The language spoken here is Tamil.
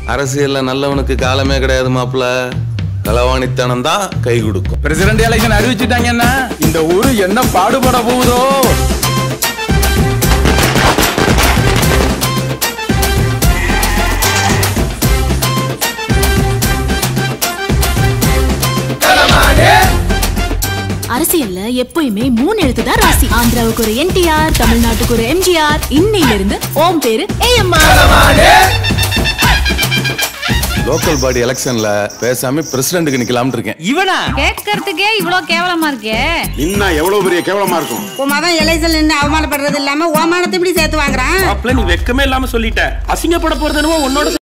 அரசியல்ல நல்லவனுக்கு காலமே கிடையாது மாப்பிள களவாணித்தனம் தான் கை கொடுக்கும் பிரசிடண்ட் எலெக்ஷன் அறிவிச்சிட்டாங்கன்னா இந்த ஊரு என்ன பாடுபட போகுதோ அரசியல்ல எப்பயுமே மூணு எழுத்து தான் ராசி ஆந்திராவுக்கு ஒரு என்டிஆர் தமிழ்நாட்டுக்கு ஒரு எம்ஜிஆர் இன்னையில இருந்து ஓம் பேரு ஏஎம்ஆர் லோக்கல் பாடி எலெக்ஷன்ல பேசாம பிரசிடண்ட்டுக்கு நிக்கலாம்னு இருக்கேன் இவனா கேட்கறதுக்கே இவ்ளோ கேவலமா இருக்கே நின்னா எவ்வளவு பெரிய கேவலமா இருக்கும் உன் மகன் எலைசல் நின்று அவமானப்படுறது இல்லாம ஓமானத்தை இப்படி சேர்த்து வாங்குறான் மாப்பிள்ள நீ வெக்கமே இல்லாம சொல்லிட்ட அசிங்கப்பட போறது என்னமோ உன்னோட